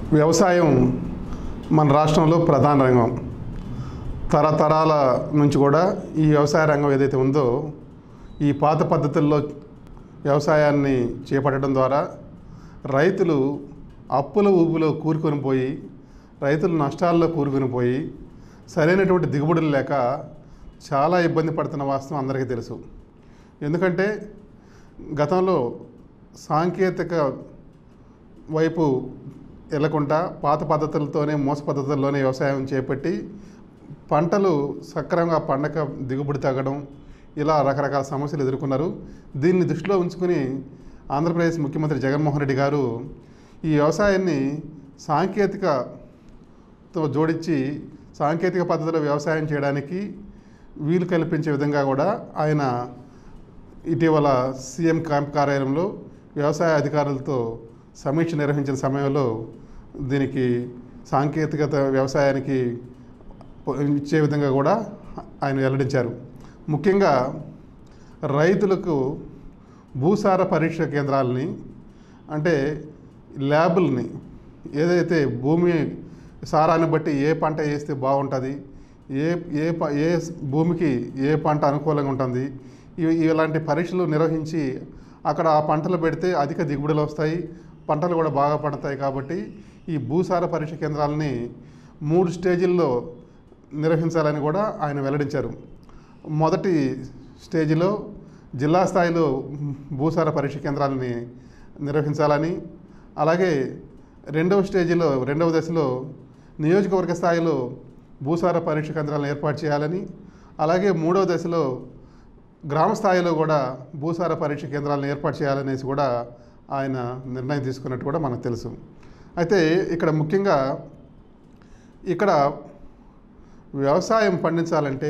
వ్యవసాయం మన రాష్ట్రంలో ప్రధాన రంగం తరతరాల నుంచి కూడా ఈ వ్యవసాయ రంగం ఏదైతే ఉందో ఈ పాత పద్ధతుల్లో వ్యవసాయాన్ని చేపట్టడం ద్వారా రైతులు అప్పుల ఊబిలో కూరుకొని పోయి రైతులు నష్టాల్లో కూరుకొని పోయి సరైనటువంటి దిగుబడులు లేక చాలా ఇబ్బంది పడుతున్న వాస్తవం అందరికీ తెలుసు ఎందుకంటే గతంలో సాంకేతిక వైపు వెళ్లకుండా పాత పద్ధతులతోనే మోస పద్ధతుల్లోనే వ్యవసాయం చేపట్టి పంటలు సక్రమంగా పండక దిగుబడి తగ్గడం ఇలా రకరకాల సమస్యలు ఎదుర్కొన్నారు దీన్ని దృష్టిలో ఉంచుకుని ఆంధ్రప్రదేశ్ ముఖ్యమంత్రి జగన్మోహన్ రెడ్డి గారు ఈ వ్యవసాయాన్ని సాంకేతికతో జోడించి సాంకేతిక పద్ధతిలో వ్యవసాయం చేయడానికి వీలు కల్పించే విధంగా కూడా ఆయన ఇటీవల సీఎం క్యాంప్ కార్యాలయంలో వ్యవసాయ అధికారులతో సమీక్ష నిర్వహించిన సమయంలో దీనికి సాంకేతికత వ్యవసాయానికి ప- ఇచ్చే విధంగా కూడా ఆయన వెల్లడించారు ముఖ్యంగా రైతులకు భూసార పరీక్ష కేంద్రాలని అంటే ల్యాబుల్ని ఏదైతే భూమి సారాన్ని బట్టి ఏ పంట వేస్తే బాగుంటుంది ఏ ఏ ప- ఏ భూమికి ఏ పంట అనుకూలంగా ఉంటుంది ఇవి ఇలాంటి పరీక్షలు నిర్వహించి అక్కడ ఆ పంటలు పెడితే అధిక దిగుబడులు వస్తాయి పంటలు కూడా బాగా పండుతాయి కాబట్టి ఈ భూసార పరీక్ష కేంద్రాలని మూడు స్టేజీల్లో నిర్వహించాలని కూడా ఆయన వెల్లడించారు మొదటి స్టేజిలో జిల్లా స్థాయిలో భూసార పరీక్ష కేంద్రాలని నిర్వహించాలని అలాగే రెండవ స్టేజిలో రెండవ దశలో నియోజకవర్గ స్థాయిలో భూసార పరీక్ష కేంద్రాలను ఏర్పాటు చేయాలని అలాగే మూడవ దశలో గ్రామ స్థాయిలో కూడా భూసార పరీక్ష కేంద్రాలను ఏర్పాటు చేయాలనేసి కూడా ఆయన నిర్ణయం తీసుకున్నట్టు కూడా మనకు తెలుసు అయితే ఇక్కడ ముఖ్యంగా ఇక్కడ వ్యవసాయం పండించాలంటే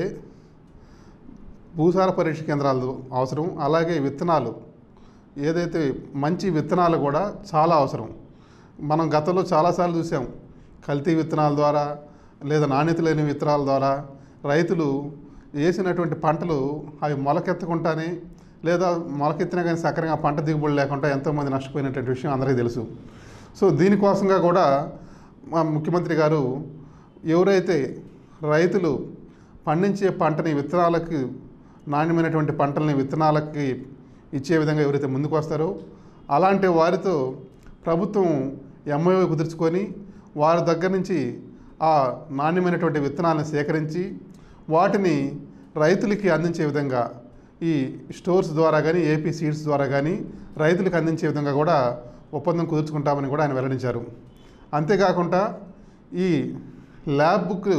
భూసార పరీక్ష కేంద్రాలు అవసరం అలాగే విత్తనాలు ఏదైతే మంచి విత్తనాలు కూడా చాలా అవసరం మనం గతంలో చాలాసార్లు చూసాం కల్తీ విత్తనాల ద్వారా లేదా నాణ్యత లేని విత్తనాల ద్వారా రైతులు వేసినటువంటి పంటలు అవి మొలకెత్తకుండానే లేదా మొలకెత్తినా కానీ సక్రంగా పంట దిగుబడి లేకుండా ఎంతోమంది నష్టపోయినటువంటి విషయం అందరికీ తెలుసు సో దీనికోసంగా కూడా మా ముఖ్యమంత్రి గారు ఎవరైతే రైతులు పండించే పంటని విత్తనాలకి నాణ్యమైనటువంటి పంటల్ని విత్తనాలకి ఇచ్చే విధంగా ఎవరైతే ముందుకు వస్తారో అలాంటి వారితో ప్రభుత్వం ఎంఐఓ కుదుర్చుకొని వారి దగ్గర నుంచి ఆ నాణ్యమైనటువంటి విత్తనాలను సేకరించి వాటిని రైతులకి అందించే విధంగా ఈ స్టోర్స్ ద్వారా కానీ ఏపీ సీడ్స్ ద్వారా కానీ రైతులకు అందించే విధంగా కూడా ఒప్పందం కుదుర్చుకుంటామని కూడా ఆయన వెల్లడించారు అంతేకాకుండా ఈ ల్యాబ్కు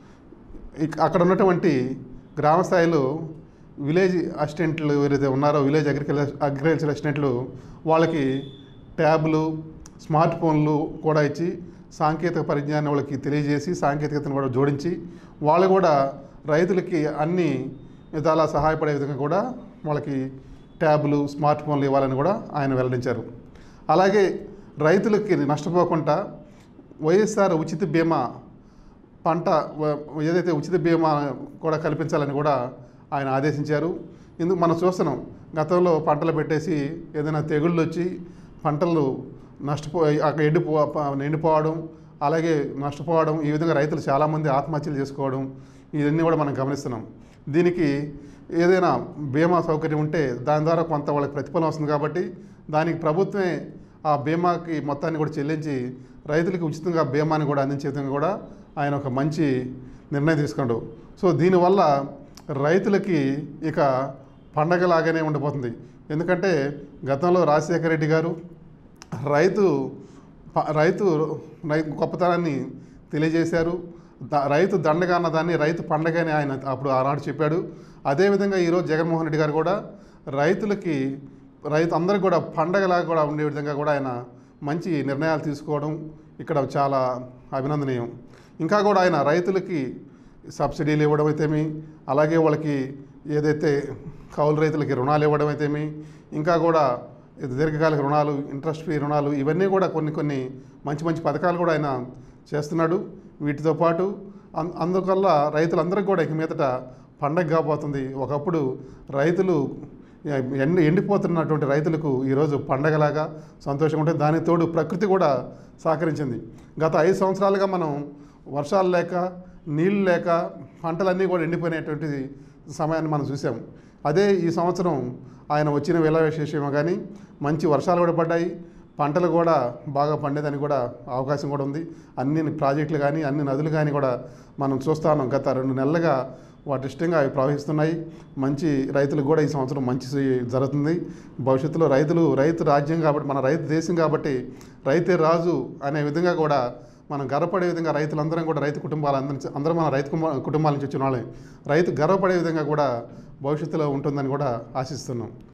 ఇక్- అక్కడ ఉన్నటువంటి గ్రామ స్థాయిలో విలేజ్ అసిస్టెంట్లు ఎవరైతే ఉన్నారో విలేజ్ అగ్రికల్చర్ అగ్రికల్చర్ అసిస్టెంట్లు వాళ్ళకి ట్యాబ్లు స్మార్ట్ ఫోన్లు కూడా ఇచ్చి సాంకేతిక పరిజ్ఞానం వాళ్ళకి తెలియజేసి సాంకేతికతను కూడా జోడించి వాళ్ళు కూడా రైతులకి అన్ని విధాలా సహాయపడే విధంగా కూడా వాళ్ళకి ట్యాబ్లు స్మార్ట్ ఫోన్లు ఇవ్వాలని కూడా ఆయన వెల్లడించారు అలాగే రైతులకి నష్టపోకుండా వైఎస్ఆర్ ఉచిత బీమా పంట వ- ఏదైతే ఉచిత బీమా కూడా కల్పించాలని కూడా ఆయన ఆదేశించారు ఇందుకు మనం చూస్తున్నాం గతంలో పంటలు పెట్టేసి ఏదైనా తెగుళ్ళు వచ్చి పంటలు నష్టపో అక్కడ ఎండిపో ప- ఎండిపోవడం అలాగే నష్టపోవడం ఈ విధంగా రైతులు చాలామంది ఆత్మహత్యలు చేసుకోవడం ఇవన్నీ కూడా మనం గమనిస్తున్నాం దీనికి ఏదైనా బీమా సౌకర్యం ఉంటే దాని ద్వారా కొంత వాళ్ళకి ప్రతిఫలం వస్తుంది కాబట్టి దానికి ప్రభుత్వమే ఆ బీమాకి మొత్తాన్ని కూడా చెల్లించి రైతులకి ఉచితంగా బీమాని కూడా అందించే విధంగా కూడా ఆయన ఒక మంచి నిర్ణయం తీసుకున్నాడు సో దీనివల్ల రైతులకి ఇక పండగలాగానే ఉండిపోతుంది ఎందుకంటే గతంలో రాజశేఖర రెడ్డి గారు రైతు ప- రైతు రైతు గొప్పతనాన్ని తెలియజేశారు ద- రైతు దండగా అన్న దాన్ని రైతు పండగ అని ఆయన అప్పుడు ఆనాడు చెప్పాడు అదేవిధంగా ఈరోజు జగన్మోహన్ రెడ్డి గారు కూడా రైతులకి రైతు అందరికి కూడా పండగలాగా కూడా ఉండే విధంగా కూడా ఆయన మంచి నిర్ణయాలు తీసుకోవడం ఇక్కడ చాలా అభినందనీయం ఇంకా కూడా ఆయన రైతులకి సబ్సిడీలు ఇవ్వడం అయితేమి అలాగే వాళ్ళకి ఏదైతే కౌలు రైతులకి రుణాలు ఇవ్వడం అయితేమి ఇంకా కూడా ఇది దీర్ఘకాలిక రుణాలు ఇంట్రెస్ట్ ఫ్రీ రుణాలు ఇవన్నీ కూడా కొన్ని కొన్ని మంచి మంచి పథకాలు కూడా ఆయన చేస్తున్నాడు వీటితో పాటు అం- అందువల్ల రైతులందరికీ కూడా ఇక మీదట పండగ కాబోతుంది ఒకప్పుడు రైతులు ఎండి ఎండిపోతున్నటువంటి రైతులకు ఈరోజు పండగలాగా సంతోషంగా ఉంటుంది దానికి తోడు ప్రకృతి కూడా సహకరించింది గత ఐదు సంవత్సరాలుగా మనం వర్షాలు లేక నీళ్ళు లేక పంటలన్నీ కూడా ఎండిపోయినటువంటి సమయాన్ని మనం చూసాం అదే ఈ సంవత్సరం ఆయన వచ్చిన వేళ విశేషమో కానీ మంచి వర్షాలు కూడా పడ్డాయి పంటలు కూడా బాగా పండేదని కూడా అవకాశం కూడా ఉంది అన్ని ప్రాజెక్టులు కానీ అన్ని నదులు కానీ కూడా మనం చూస్తా ఉన్నాం గత రెండు నెలలుగా వాటి ఇష్టంగా అవి ప్రవహిస్తున్నాయి మంచి రైతులకు కూడా ఈ సంవత్సరం మంచి జరుగుతుంది భవిష్యత్తులో రైతులు రైతు రాజ్యం కాబట్టి మన రైతు దేశం కాబట్టి రైతే రాజు అనే విధంగా కూడా మనం గర్వపడే విధంగా రైతులందరం కూడా రైతు కుటుంబాలు అందరం అందరం మన రైతు కుమ- కుటుంబాల నుంచి వచ్చిన వాళ్ళే రైతు గర్వపడే విధంగా కూడా భవిష్యత్తులో ఉంటుందని కూడా ఆశిస్తున్నాం